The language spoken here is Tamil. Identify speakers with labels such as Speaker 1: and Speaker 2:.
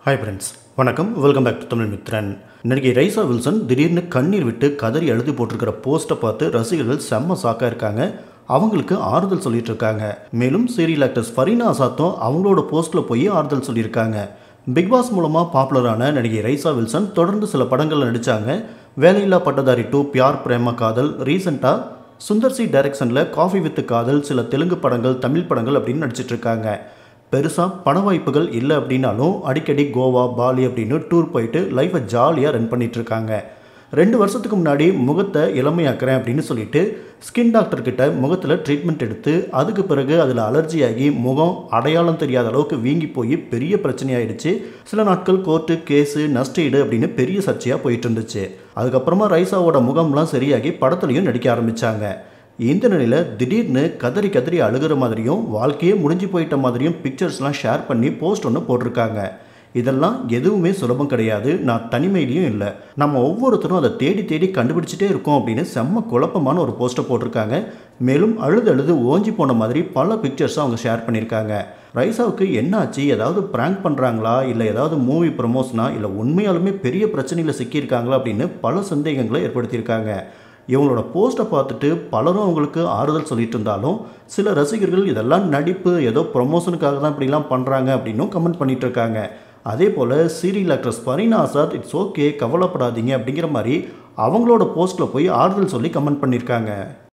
Speaker 1: ஹாய் ஃப்ரெண்ட்ஸ் வணக்கம் welcome back to Tamil Mithran நடிகை ரைசா வில்சன் திடீர்னு கண்ணீர் விட்டு கதறி எழுதி போட்டிருக்கிற போஸ்ட்டை பார்த்து ரசிகர்கள் செம்ம சாக்கா இருக்காங்க அவங்களுக்கு ஆறுதல் சொல்லிட்டு இருக்காங்க மேலும் சீரியல் ஆக்டர்ஸ் ஃபரீனா அசாத்தும் அவங்களோட போஸ்ட்டில் போய் ஆறுதல் சொல்லியிருக்காங்க பிக் பாஸ் மூலமாக பாப்புலரான நடிகை ரைசா வில்சன் தொடர்ந்து சில படங்களில் நடித்தாங்க வேலையில்லா பட்டதாரி டூ பியார் பிரேம காதல் ரீசெண்டாக சுந்தர் சி டைரக்ஷனில் காஃபி வித் காதல் சில தெலுங்கு படங்கள் தமிழ் படங்கள் அப்படின்னு நடிச்சிட்டு இருக்காங்க பெருசாக பண வாய்ப்புகள் இல்லை அப்படின்னாலும் அடிக்கடி கோவா பாலி அப்படின்னு டூர் போயிட்டு லைஃப்பை ஜாலியாக ரன் பண்ணிட்டு இருக்காங்க ரெண்டு வருஷத்துக்கு முன்னாடி முகத்தை இளமையாக்குறேன் அப்படின்னு சொல்லிட்டு ஸ்கின் டாக்டர் கிட்ட முகத்தில் ட்ரீட்மெண்ட் எடுத்து அதுக்கு பிறகு அதில் அலர்ஜி ஆகி முகம் அடையாளம் தெரியாத அளவுக்கு வீங்கி போய் பெரிய பிரச்சனையாயிடுச்சு சில நாட்கள் கோர்ட்டு கேஸு நஷ்டீடு அப்படின்னு பெரிய சர்ச்சையாக போயிட்டு இருந்துச்சு அதுக்கப்புறமா ரைசாவோட முகம்லாம் சரியாகி படத்துலையும் நடிக்க ஆரம்பித்தாங்க இந்த நிலையில் திடீர்னு கதறி கதறி அழுகிற மாதிரியும் வாழ்க்கையே முடிஞ்சு போயிட்ட மாதிரியும் பிக்சர்ஸ்லாம் ஷேர் பண்ணி போஸ்ட் ஒன்று போட்டிருக்காங்க இதெல்லாம் எதுவுமே சுலபம் கிடையாது நான் தனிமையிலையும் இல்லை நம்ம ஒவ்வொருத்தரும் அதை தேடி தேடி கண்டுபிடிச்சிட்டே இருக்கோம் அப்படின்னு செம்ம குழப்பமான ஒரு போஸ்ட்டை போட்டிருக்காங்க மேலும் அழுது அழுது ஓஞ்சி போன மாதிரி பல பிக்சர்ஸை அவங்க ஷேர் பண்ணியிருக்காங்க ரைசாவுக்கு என்ன ஆச்சு ஏதாவது ப்ராங்க் பண்ணுறாங்களா இல்லை ஏதாவது மூவி ப்ரமோஷனா இல்லை உண்மையாலுமே பெரிய பிரச்சனையில் சிக்கியிருக்காங்களா அப்படின்னு பல சந்தேகங்களை ஏற்படுத்தியிருக்காங்க இவங்களோட போஸ்ட்டை பார்த்துட்டு பலரும் அவங்களுக்கு ஆறுதல் சொல்லிட்டு இருந்தாலும் சில ரசிகர்கள் இதெல்லாம் நடிப்பு ஏதோ ப்ரொமோஷனுக்காக தான் இப்படிலாம் பண்ணுறாங்க அப்படின்னும் கமெண்ட் பண்ணிட்டு இருக்காங்க அதே போல் serial actress Fareena Azad it's okay கவலைப்படாதீங்க அப்படிங்கிற மாதிரி அவங்களோட போஸ்ட்டில் போய் ஆறுதல் சொல்லி கமெண்ட் பண்ணியிருக்காங்க